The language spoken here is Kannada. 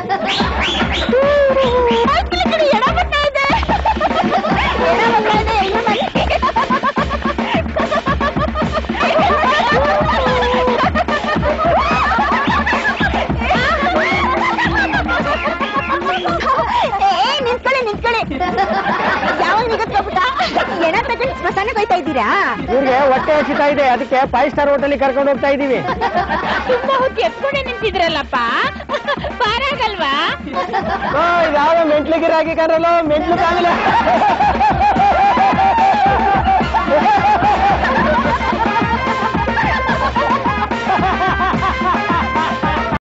ಎಡ ಬರ್ತಾ ಇದೆ ಎಡ ಬರ್ತಾ ಇದೆ ಎಡ ಏ ನಿಂತ್ಕೊಳ್ಳಿ ನಿಂತ್ಕೊಳ್ಳಿ ಯಾವಾಗ ನಿಗತ್ಕೊಬಿಟ್ಟ ಎಣ ತಗೊಂಡು ಸ್ಮಶಾನಕ್ಕೆ ಹೋಯ್ತಾ ಇದ್ದೀರಾ ಇವ್ರಿಗೆ ಹೊಟ್ಟೆ ಹಸಿತಾ ಇದೆ ಅದಕ್ಕೆ ಫೈವ್ ಸ್ಟಾರ್ ಹೋಟೆಲ್ ಕರ್ಕೊಂಡು ಹೋಗ್ತಾ ಇದೀವಿ ತುಂಬಾ ಹೊತ್ತು ಎತ್ಕೊಂಡೆ ನಿಂತಿದ್ರಲ್ಲಪ್ಪ ಪಾರಾಗಲ್ವಾ ಇದಾವ ಮೆಂಟ್ಲಿಗಿರಾಗಿ ಕರಲು ಮೆಂಟ್ಲು ಕಾಣಲ್ಲ